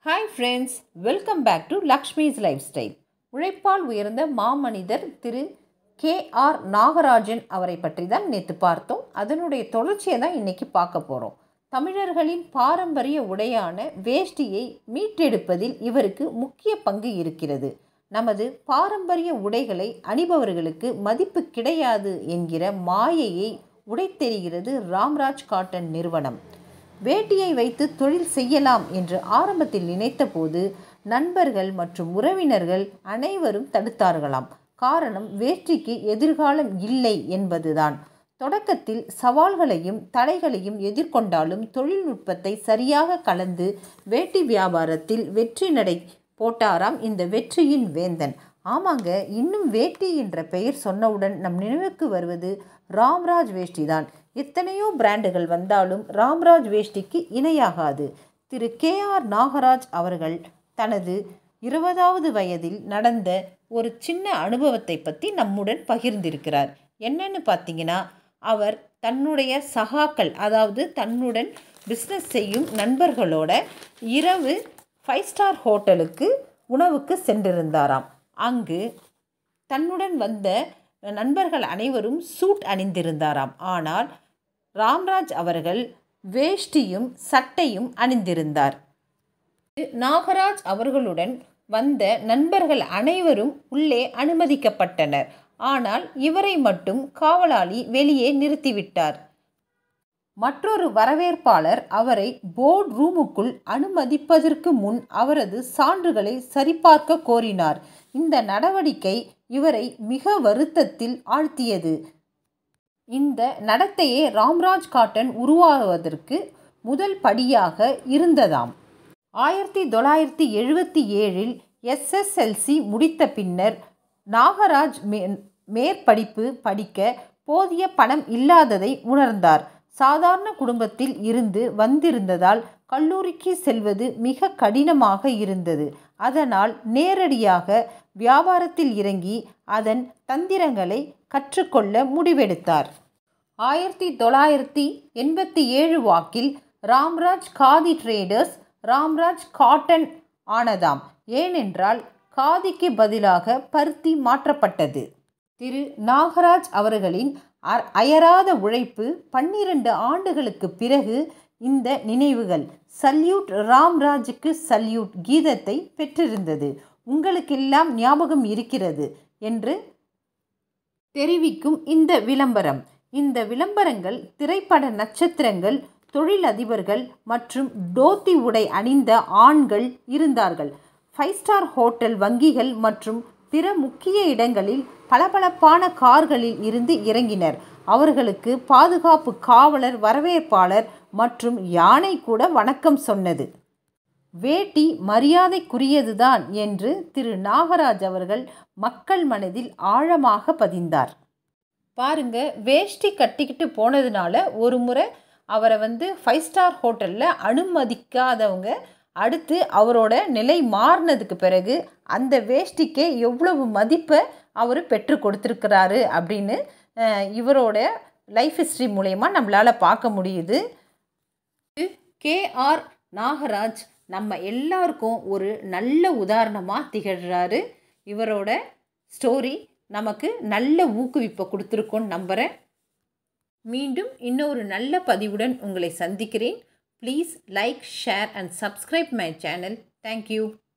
hi friends welcome back to Lakshmi's lifestyle உழைப்பால் உயர்ந்த மாமனிதர் திரு கே ஆர் நாகராஜன் அவரை பற்றி தான் நேற்று பார்த்தோம் அதனுடைய தொடர்ச்சியை தான் இன்றைக்கி பார்க்க போகிறோம் தமிழர்களின் பாரம்பரிய உடையான வேஷ்டியை மீட்டெடுப்பதில் இவருக்கு முக்கிய பங்கு இருக்கிறது நமது பாரம்பரிய உடைகளை அணிபவர்களுக்கு மதிப்பு கிடையாது என்கிற மாயையை உடைத்தெறிகிறது ராம்ராஜ் காட்டன் நிறுவனம் வேட்டியை வைத்து தொழில் செய்யலாம் என்று ஆரம்பத்தில் நினைத்தபோது நண்பர்கள் மற்றும் உறவினர்கள் அனைவரும் தடுத்தார்களாம் காரணம் வேஷ்டிக்கு எதிர்காலம் இல்லை என்பதுதான் தொடக்கத்தில் சவால்களையும் தடைகளையும் எதிர்கொண்டாலும் தொழில்நுட்பத்தை சரியாக கலந்து வேட்டி வியாபாரத்தில் வெற்றி நடை போட்டாராம் இந்த வெற்றியின் வேந்தன் ஆமாங்க இன்னும் வேட்டி என்ற பெயர் சொன்னவுடன் நம் நினைவுக்கு வருவது ராம்ராஜ் வேஷ்டி தான் எத்தனையோ பிராண்டுகள் வந்தாலும் ராம்ராஜ் வேஷ்டிக்கு இணையாகாது திரு கே ஆர் நாகராஜ் அவர்கள் தனது இருபதாவது வயதில் நடந்த ஒரு சின்ன அனுபவத்தை பற்றி நம்முடன் பகிர்ந்திருக்கிறார் என்னன்னு பார்த்தீங்கன்னா அவர் தன்னுடைய சகாக்கள் அதாவது தன்னுடன் பிஸ்னஸ் செய்யும் நண்பர்களோட இரவு ஃபைவ் ஸ்டார் ஹோட்டலுக்கு உணவுக்கு சென்றிருந்தாராம் அங்கு தன்னுடன் வந்த நண்பர்கள் அனைவரும் சூட் அணிந்திருந்தாராம் ஆனால் ராம்ராஜ் அவர்கள் வேஷ்டியும் சட்டையும் அணிந்திருந்தார் நாகராஜ் அவர்களுடன் வந்த நண்பர்கள் அனைவரும் உள்ளே அனுமதிக்கப்பட்டனர் ஆனால் இவரை மட்டும் காவலாளி வெளியே நிறுத்திவிட்டார் மற்றொரு வரவேற்பாளர் அவரை போர்ட் ரூமுக்குள் அனுமதிப்பதற்கு முன் அவரது சான்றுகளை சரிபார்க்க கோரினார் இந்த நடவடிக்கை இவரை மிக வருத்தத்தில் ஆழ்த்தியது இந்த நடத்தையே ராம்ராஜ் காட்டன் உருவாவதற்கு முதல் படியாக இருந்ததாம் ஆயிரத்தி தொள்ளாயிரத்தி எழுபத்தி ஏழில் எஸ்எஸ்எல்சி முடித்த பின்னர் நாகராஜ் மே மேற்படிப்பு படிக்க போதிய பணம் இல்லாததை உணர்ந்தார் சாதாரண குடும்பத்தில் இருந்து வந்திருந்ததால் கல்லூரிக்கு செல்வது மிக கடினமாக இருந்தது அதனால் நேரடியாக வியாபாரத்தில் இறங்கி அதன் தந்திரங்களை கற்றுக்கொள்ள முடிவெடுத்தார் ஆயிரத்தி தொள்ளாயிரத்தி எண்பத்தி ஏழு வாக்கில் ராம்ராஜ் காதி ட்ரேடர்ஸ் ராம்ராஜ் காட்டன் ஆனதாம் ஏனென்றால் காதிக்கு பதிலாக பருத்தி மாற்றப்பட்டது திரு நாகராஜ் அவர்களின் அயராத உழைப்பு பன்னிரண்டு ஆண்டுகளுக்கு பிறகு இந்த நினைவுகள் சல்யூட் ராம்ராஜுக்கு சல்யூட் கீதத்தை பெற்றிருந்தது உங்களுக்கெல்லாம் ஞாபகம் இருக்கிறது என்று தெரிவிக்கும் இந்த விளம்பரம் இந்த விளம்பரங்கள் திரைப்பட நட்சத்திரங்கள் தொழிலதிபர்கள் மற்றும் டோத்தி உடை அணிந்த ஆண்கள் இருந்தார்கள் ஃபைவ் ஸ்டார் ஹோட்டல் வங்கிகள் மற்றும் பிற முக்கிய இடங்களில் பளபளப்பான கார்களில் இருந்து இறங்கினர் அவர்களுக்கு பாதுகாப்பு காவலர் வரவேற்பாளர் மற்றும் யானை கூட வணக்கம் சொன்னது வேட்டி மரியாதைக்குரியதுதான் என்று திரு நாகராஜ் அவர்கள் மக்கள் மனதில் ஆழமாக பதிந்தார் பாருங்க வேஷ்டி கட்டிக்கிட்டு போனதுனால ஒரு முறை அவரை வந்து ஃபைவ் ஸ்டார் ஹோட்டலில் அனுமதிக்காதவங்க அடுத்து அவரோட நிலை மாறினதுக்கு பிறகு அந்த வேஷ்டிக்கே எவ்வளவு மதிப்பை அவர் பெற்று கொடுத்துருக்கிறாரு அப்படின்னு இவரோட லைஃப் ஹிஸ்ட்ரி மூலயமா நம்மளால் பார்க்க முடியுது கே ஆர் நாகராஜ் நம்ம எல்லாருக்கும் ஒரு நல்ல உதாரணமாக திகழ்கிறாரு இவரோட ஸ்டோரி நமக்கு நல்ல ஊக்குவிப்பை கொடுத்துருக்கோன்னு நம்புகிறேன் மீண்டும் இன்னொரு நல்ல பதிவுடன் உங்களை சந்திக்கிறேன் please like share and subscribe my channel thank you